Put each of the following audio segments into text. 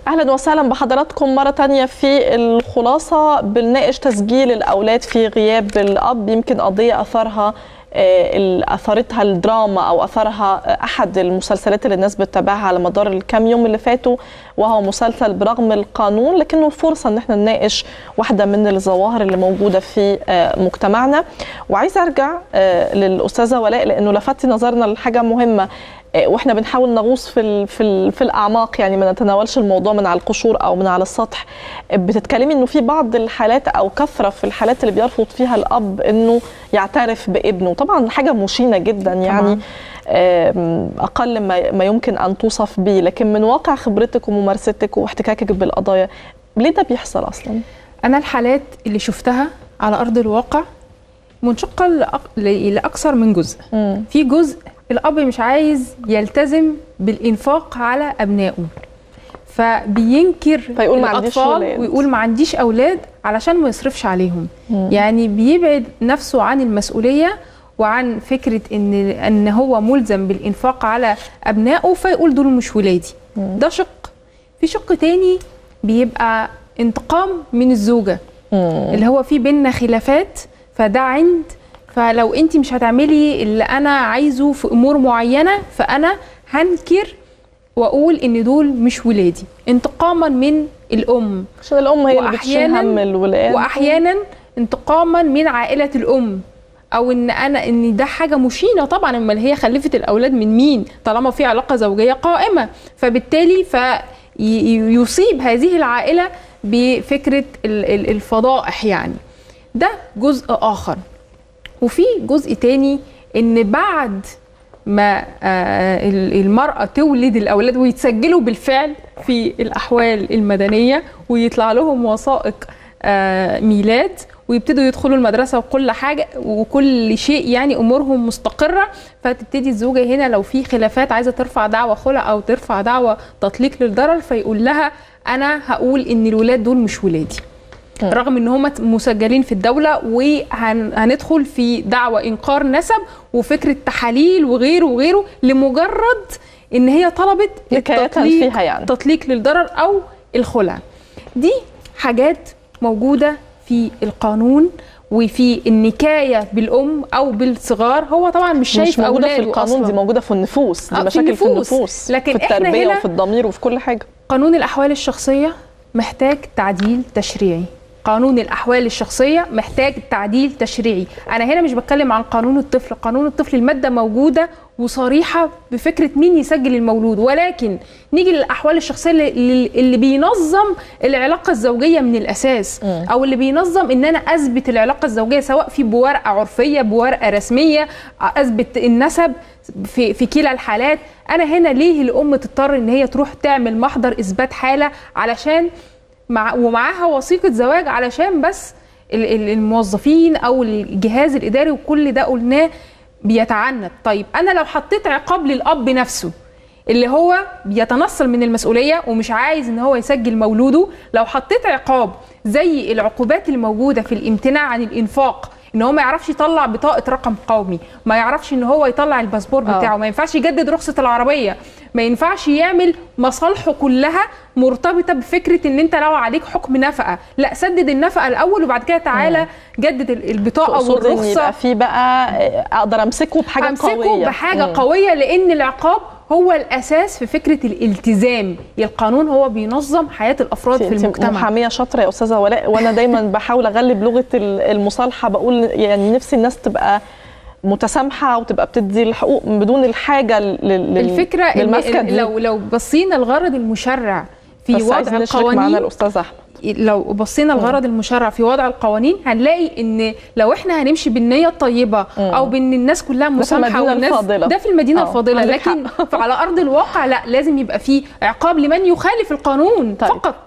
اهلا وسهلا بحضراتكم مره تانية في الخلاصه بنناقش تسجيل الاولاد في غياب الاب يمكن قضيه اثرها آه، اثرتها الدراما او اثرها احد المسلسلات اللي الناس بتتابعها على مدار الكام يوم اللي فاتوا وهو مسلسل برغم القانون لكنه فرصه ان احنا نناقش واحده من الظواهر اللي موجوده في آه، مجتمعنا وعايزه ارجع آه، للاستاذه ولاء لانه لفت نظرنا لحاجه مهمه واحنا بنحاول نغوص في ال في ال في الاعماق يعني ما نتناولش الموضوع من على القشور او من على السطح بتتكلمي انه في بعض الحالات او كثره في الحالات اللي بيرفض فيها الاب انه يعترف بابنه طبعا حاجه مشينه جدا يعني اقل ما ما يمكن ان توصف به لكن من واقع خبرتك وممارستك واحتكاكك بالقضايا ليه ده بيحصل اصلا انا الحالات اللي شفتها على ارض الواقع منشقه لاكثر من جزء مم. في جزء الاب مش عايز يلتزم بالانفاق على ابنائه فبينكر فيقول ما عنديش اولاد ويقول ما عنديش اولاد علشان ما يصرفش عليهم مم. يعني بيبعد نفسه عن المسؤوليه وعن فكره ان ان هو ملزم بالانفاق على ابنائه فيقول دول مش ولادي مم. ده شق في شق تاني بيبقى انتقام من الزوجه مم. اللي هو في بيننا خلافات فده عند فلو انت مش هتعملي اللي انا عايزه في امور معينه فانا هنكر واقول ان دول مش ولادي انتقاما من الام عشان الام هي اللي بتشيل هم الولاد واحيانا انتقاما من عائله الام او ان انا ان ده حاجه مشينه طبعا امال هي خلفت الاولاد من مين طالما في علاقه زوجيه قائمه فبالتالي فيصيب هذه العائله بفكره الفضائح يعني ده جزء اخر وفي جزء تاني ان بعد ما آه، المرأة تولد الأولاد ويتسجلوا بالفعل في الأحوال المدنية ويطلع لهم وثائق آه، ميلاد ويبتدوا يدخلوا المدرسه وكل حاجه وكل شيء يعني امورهم مستقره فتبتدي الزوجه هنا لو في خلافات عايزه ترفع دعوه خلع او ترفع دعوه تطليق للضرر فيقول لها انا هقول ان الولاد دول مش ولادي رغم ان هم مسجلين في الدوله وهندخل في دعوى انكار نسب وفكره تحاليل وغيره وغيره لمجرد ان هي طلبت التطليق فيها يعني. تطليق للضرر او الخلع دي حاجات موجوده في القانون وفي النكايه بالام او بالصغار هو طبعا مش شايف مش موجوده في القانون أصلاً. دي موجوده في النفوس دي آه، مشاكل في النفوس, في النفوس لكن في التربيه وفي الضمير وفي كل حاجه قانون الاحوال الشخصيه محتاج تعديل تشريعي قانون الاحوال الشخصيه محتاج تعديل تشريعي انا هنا مش بتكلم عن قانون الطفل قانون الطفل الماده موجوده وصريحه بفكره مين يسجل المولود ولكن نيجي للاحوال الشخصيه اللي, اللي بينظم العلاقه الزوجيه من الاساس او اللي بينظم ان انا اثبت العلاقه الزوجيه سواء في بورقه عرفيه بورقه رسميه اثبت النسب في في كلا الحالات انا هنا ليه الام تضطر ان هي تروح تعمل محضر اثبات حاله علشان مع ومعاها وثيقه زواج علشان بس الموظفين او الجهاز الاداري وكل ده قلناه بيتعنت طيب انا لو حطيت عقاب للاب نفسه اللي هو بيتنصل من المسؤوليه ومش عايز ان هو يسجل مولوده لو حطيت عقاب زي العقوبات الموجوده في الامتناع عن الانفاق ان هو ما يعرفش يطلع بطاقه رقم قومي ما يعرفش ان هو يطلع الباسبور آه. بتاعه ما ينفعش يجدد رخصه العربيه ما ينفعش يعمل مصالحه كلها مرتبطه بفكره ان انت لو عليك حكم نفقه لا سدد النفقه الاول وبعد كده تعالى جدد البطاقه والرخصه يبقى في بقى اقدر امسكه بحاجه أمسكه قويه امسكه بحاجه مم. قويه لان العقاب هو الاساس في فكره الالتزام القانون هو بينظم حياه الافراد في المجتمع محاميه شاطره يا استاذه ولاء وانا دايما بحاول اغلب لغه المصالحه بقول يعني نفسي الناس تبقى متسامحه وتبقى بتدي الحقوق بدون الحاجه لل الفكره إن لو لو بصينا الغرض المشرع في وضع القوانين معنا الاستاذ احمد لو بصينا الغرض المشرع في وضع القوانين هنلاقي ان لو احنا هنمشي بالنيه الطيبه او بان الناس كلها مسامحه والناس الفاضلة. ده في المدينه الفاضله لكن على ارض الواقع لا لازم يبقى في عقاب لمن يخالف القانون طيب. فقط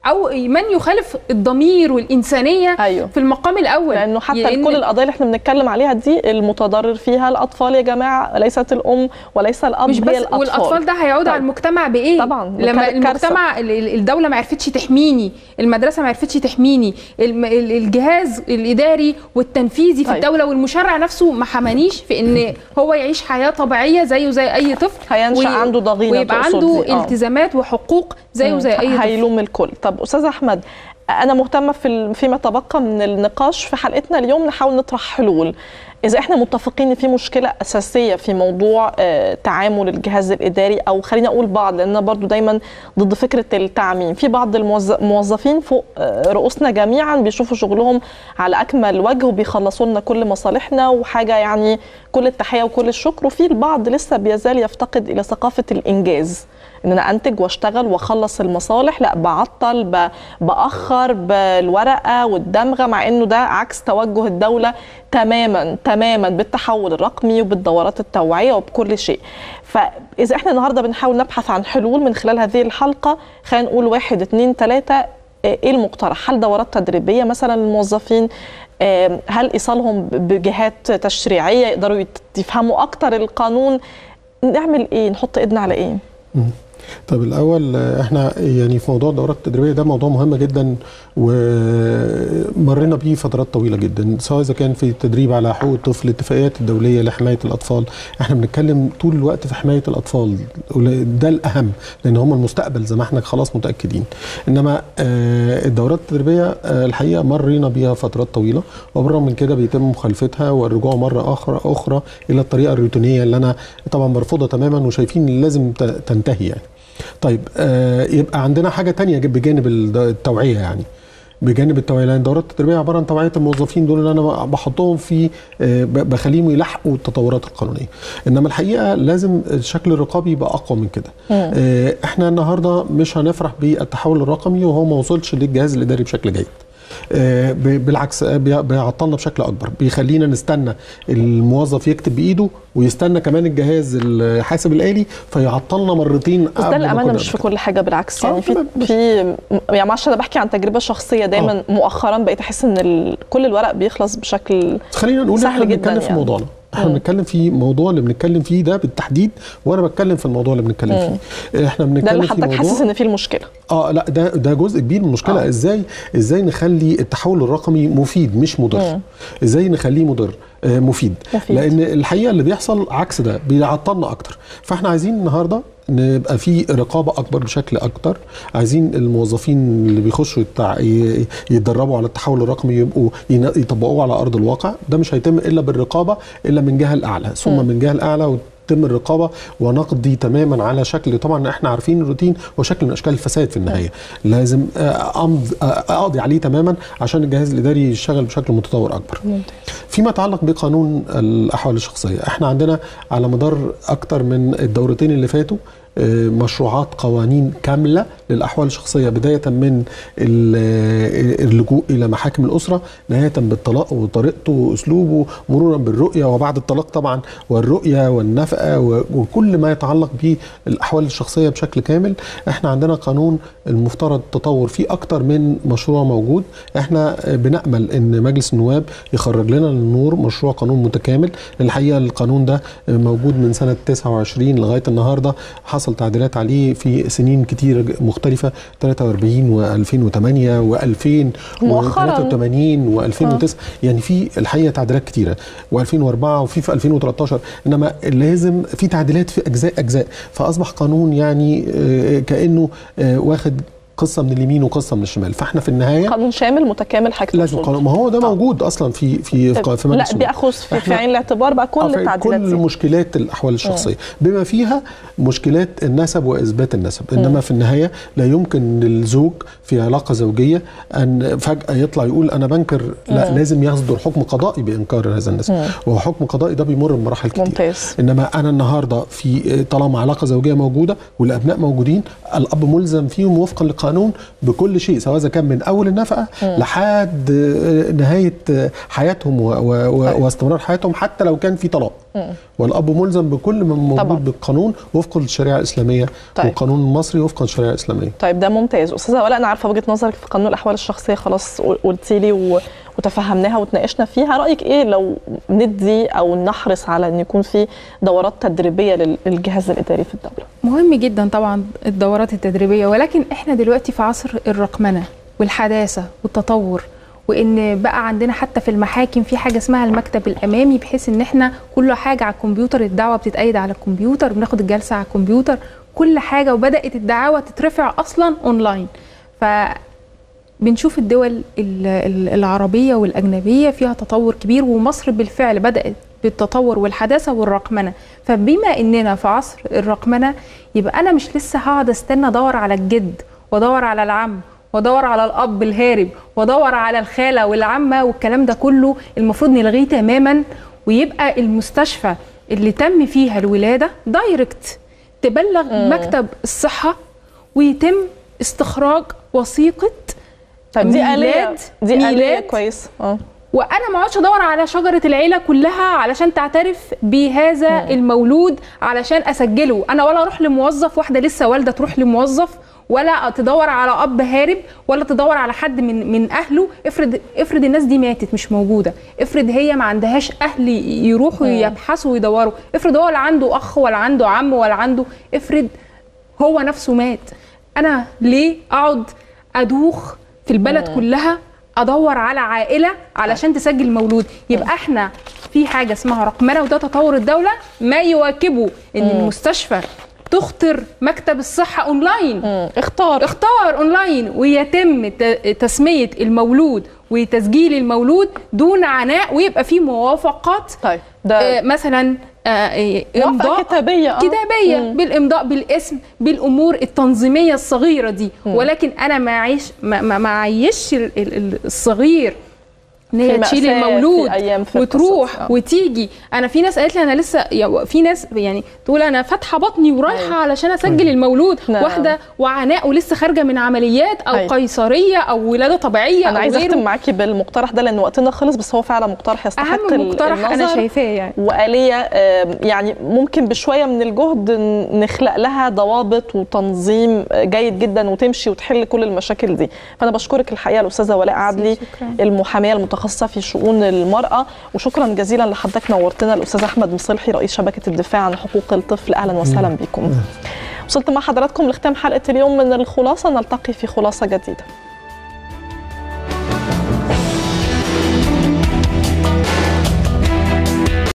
او من يخالف الضمير والانسانيه أيوه. في المقام الاول لانه حتى لأن- كل القضايا اللي احنا بنتكلم عليها دي المتضرر فيها الاطفال يا جماعه ليست الام وليس الاب مش هي بس الاطفال والاطفال ده هيعود طيب. على المجتمع بايه طبعاً، لما كارثة. المجتمع ال- ال- الدوله ما عرفتش تحميني المدرسه ما عرفتش تحميني الم- ال- الجهاز الاداري والتنفيذي في طيب. الدوله والمشرع نفسه ما حمانيش في ان هو يعيش حياه طبيعيه زيه زي اي طفل هينشأ عنده ضغينة ويبقى تقصد عنده دي، آه. التزامات وحقوق زيه زي اي طفل هيلوم الكل طب استاذ احمد انا مهتمه في ال- فيما تبقى من النقاش في حلقتنا اليوم نحاول نطرح حلول اذا احنا متفقين ان في مشكله اساسيه في موضوع آه، تعامل الجهاز الاداري او خلينا اقول بعض لان أنا برضو دايما ضد فكره التعميم في بعض الموظ- الموظفين فوق آه، رؤوسنا جميعا بيشوفوا شغلهم على اكمل وجه وبيخلصوا لنا كل مصالحنا وحاجه يعني كل التحيه وكل الشكر وفي البعض لسه بيزال يفتقد الى ثقافه الانجاز ان انا انتج واشتغل واخلص المصالح لا بعطل ب- باخر بالورقه والدمغه مع انه ده عكس توجه الدوله تماما تماما بالتحول الرقمي وبالدورات التوعيه وبكل شيء فاذا احنا النهارده بنحاول نبحث عن حلول من خلال هذه الحلقه خلينا نقول واحد اتنين تلاته ايه المقترح؟ هل دورات تدريبيه مثلا للموظفين؟ آم، ايصالهم ايصالهم بجهات تشريعيه يقدروا يت- يفهموا اكتر القانون؟ نعمل ايه؟ نحط ايدنا على ايه؟ طب الاول آه، احنا يعني في موضوع الدورات التدريبيه ده موضوع مهم جدا ومرينا بيه فترات طويله جدا سواء اذا كان في التدريب على حقوق الطفل الاتفاقيات الدوليه لحمايه الاطفال احنا بنتكلم طول الوقت في حمايه الاطفال ده الاهم لان هم المستقبل زي ما احنا خلاص متاكدين انما آه، الدورات التدريبيه آه، الحقيقه مرينا بيها فترات طويله وبالرغم من كده بيتم مخالفتها والرجوع مره اخرى اخرى الى الطريقه الروتينيه اللي انا طبعا برفضها تماما وشايفين إن لازم ت- تنتهي يعني طيب آه يبقى عندنا حاجه تانية بجانب الد- التوعيه يعني بجانب التوعيه لان الدورات التدريبيه عباره عن توعيه الموظفين دول اللي انا بحطهم في آه، ب- بخليهم يلحقوا التطورات القانونيه انما الحقيقه لازم الشكل الرقابي يبقى اقوى من كده آه، احنا النهارده مش هنفرح بالتحول الرقمي وهو ما وصلش للجهاز الاداري بشكل جيد آه، ب- بالعكس آه، بي- بيعطلنا بشكل اكبر بيخلينا نستنى الموظف يكتب بايده ويستنى كمان الجهاز الحاسب الالي فيعطلنا مرتين بس ده قبل ما الامانه كنا مش في كل حاجه بالعكس آه، يعني في تمام، مش- في يعني معلش انا بحكي عن تجربه شخصيه دايما مؤخرا بقيت احس ان ال... كل الورق بيخلص بشكل خلينا نقول سهل احنا جداً بنتكلم في يعني. موضوعنا احنا مم. بنتكلم في موضوع اللي بنتكلم فيه ده بالتحديد وانا بتكلم في الموضوع اللي بنتكلم فيه احنا ده بنتكلم اللي في حضرتك موضوع حاسس ان فيه المشكله اه لا ده ده جزء كبير من المشكله آه. آه. ازاي ازاي نخلي التحول الرقمي مفيد مش مضر مم. ازاي نخليه مضر آه مفيد. مفيد. لان الحقيقه اللي بيحصل عكس ده بيعطلنا اكتر فاحنا عايزين النهارده نبقى في رقابه اكبر بشكل اكتر عايزين الموظفين اللي بيخشوا يتع... ي- يتدربوا على التحول الرقمي يبقوا ين- يطبقوه على ارض الواقع ده مش هيتم الا بالرقابه الا من جهه الاعلى ثم من جهه الاعلى وتتم الرقابه ونقضي تماما على شكل طبعا احنا عارفين الروتين هو شكل من اشكال الفساد في النهايه لازم آه، أمض آه، اقضي عليه تماما عشان الجهاز الاداري يشتغل بشكل متطور اكبر فيما يتعلق بقانون الاحوال الشخصيه احنا عندنا على مدار اكتر من الدورتين اللي فاتوا آه، مشروعات قوانين كامله للاحوال الشخصيه بدايه من ال- آه، اللجوء الى محاكم الاسره نهايه بالطلاق وطريقته واسلوبه مرورا بالرؤيه وبعد الطلاق طبعا والرؤيه والنفقه و- وكل ما يتعلق بالاحوال الشخصيه بشكل كامل احنا عندنا قانون المفترض تطور فيه اكتر من مشروع موجود احنا آه، بنامل ان مجلس النواب يخرج لنا للنور مشروع قانون متكامل الحقيقه القانون ده آه، موجود من سنه 29 لغايه النهارده حصل تعديلات عليه في سنين كتير مختلفه 43 و2008 و2000 مؤخراً. و83 و2009 يعني في الحقيقه تعديلات كتيره و2004 وفي في 2013 انما لازم في تعديلات في اجزاء اجزاء فاصبح قانون يعني آه، كانه آه، واخد قصه من اليمين وقصه من الشمال فاحنا في النهايه قانون شامل متكامل حضرتك لازم تقصد. قانون ما هو ده موجود اصلا في في في, في لا مجلس النواب. بياخذ في, في إحنا- عين الاعتبار بقى كل آه، في التعديلات كل دي مشكلات الاحوال الشخصيه بما فيها مشكلات النسب واثبات النسب انما في النهايه لا يمكن للزوج في علاقه زوجيه ان فجاه يطلع يقول انا بنكر لا لازم يصدر حكم قضائي بانكار هذا النسب وهو حكم قضائي ده بيمر بمراحل كتير ممتاز. انما انا النهارده في طالما علاقه زوجيه موجوده والابناء موجودين الاب ملزم فيهم وفقا لق- القانون بكل شيء سواء اذا كان من اول النفقه لحد آه، نهايه آه، حياتهم و- و- و- طيب. واستمرار حياتهم حتى لو كان في طلاق والاب ملزم بكل ما طبعاً. موجود بالقانون وفقا للشريعه الاسلاميه طيب. والقانون المصري وفقا للشريعه الاسلاميه طيب ده ممتاز استاذه ولاء انا عارفه وجهه نظرك في قانون الاحوال الشخصيه خلاص قلتي لي و... وتفهمناها وتناقشنا فيها رايك ايه لو ندي او نحرص على ان يكون في دورات تدريبيه لل- للجهاز الاداري في الدوله مهم جدا طبعا الدورات التدريبيه ولكن احنا دلوقتي في عصر الرقمنه والحداثه والتطور وان بقى عندنا حتى في المحاكم في حاجه اسمها المكتب الامامي بحيث ان احنا كل حاجه على الكمبيوتر الدعوه بتتأيد على الكمبيوتر بناخد الجلسه على الكمبيوتر كل حاجه وبدات الدعاوى تترفع اصلا اونلاين ف بنشوف الدول ال- ال- العربية والأجنبية فيها تطور كبير ومصر بالفعل بدأت بالتطور والحداثة والرقمنة فبما إننا في عصر الرقمنة يبقى أنا مش لسه هقعد استنى أدور على الجد وأدور على العم وادور على الاب الهارب وادور على الخاله والعمه والكلام ده كله المفروض نلغيه تماما ويبقى المستشفى اللي تم فيها الولاده دايركت تبلغ مكتب الصحه ويتم استخراج وثيقه طيب دي آلية ميلاد- دي آلية ميلاد كويس اه وانا ما اقعدش ادور على شجره العيله كلها علشان تعترف بهذا المولود علشان اسجله انا ولا اروح لموظف واحده لسه والده تروح لموظف ولا تدور على اب هارب ولا تدور على حد من من اهله افرض افرض الناس دي ماتت مش موجوده افرض هي ما عندهاش اهل يروحوا يبحثوا ويدوروا افرض هو لا عنده اخ ولا عنده عم ولا عنده افرض هو نفسه مات انا ليه اقعد ادوخ في البلد كلها ادور على عائله علشان تسجل مولود يبقى احنا في حاجه اسمها رقمنه وده تطور الدوله ما يواكبه ان المستشفى تخطر مكتب الصحه اونلاين اختار اختار اونلاين ويتم ت- تسميه المولود وتسجيل المولود دون عناء ويبقى في موافقات طيب ده آه، مثلا آه، آه، موافقة امضاء كتابية اه كتابيه مم. بالامضاء بالاسم بالامور التنظيميه الصغيره دي ولكن انا ما عيش ما ما- ما عيش ال- ال- الصغير ان في هي تشيل مأساة المولود في أيام في وتروح القصص، آه. وتيجي انا في ناس قالت لي انا لسه يا- في ناس يعني تقول انا فاتحه بطني ورايحه أيوة. علشان اسجل المولود نعم. واحده وعناء ولسه خارجه من عمليات او أيوة. قيصريه او ولاده طبيعيه انا او عايزه غيره اختم معاكي بالمقترح ده لان وقتنا خلص بس هو فعلا مقترح يستحق اهم ال- مقترح انا النظر. شايفاه يعني وآلية آم، يعني ممكن بشوية من الجهد ن- نخلق لها ضوابط وتنظيم جيد جدا وتمشي وتحل كل المشاكل دي فأنا بشكرك الحقيقة الأستاذة ولاء عدلي شكراً. المحامية المتخصصة في شؤون المرأة وشكرا جزيلا لحضرتك نورتنا الأستاذ أحمد مصلحي رئيس شبكة الدفاع عن حقوق الطفل أهلا وسهلا بكم وصلت مع حضراتكم لختام حلقة اليوم من الخلاصة نلتقي في خلاصة جديدة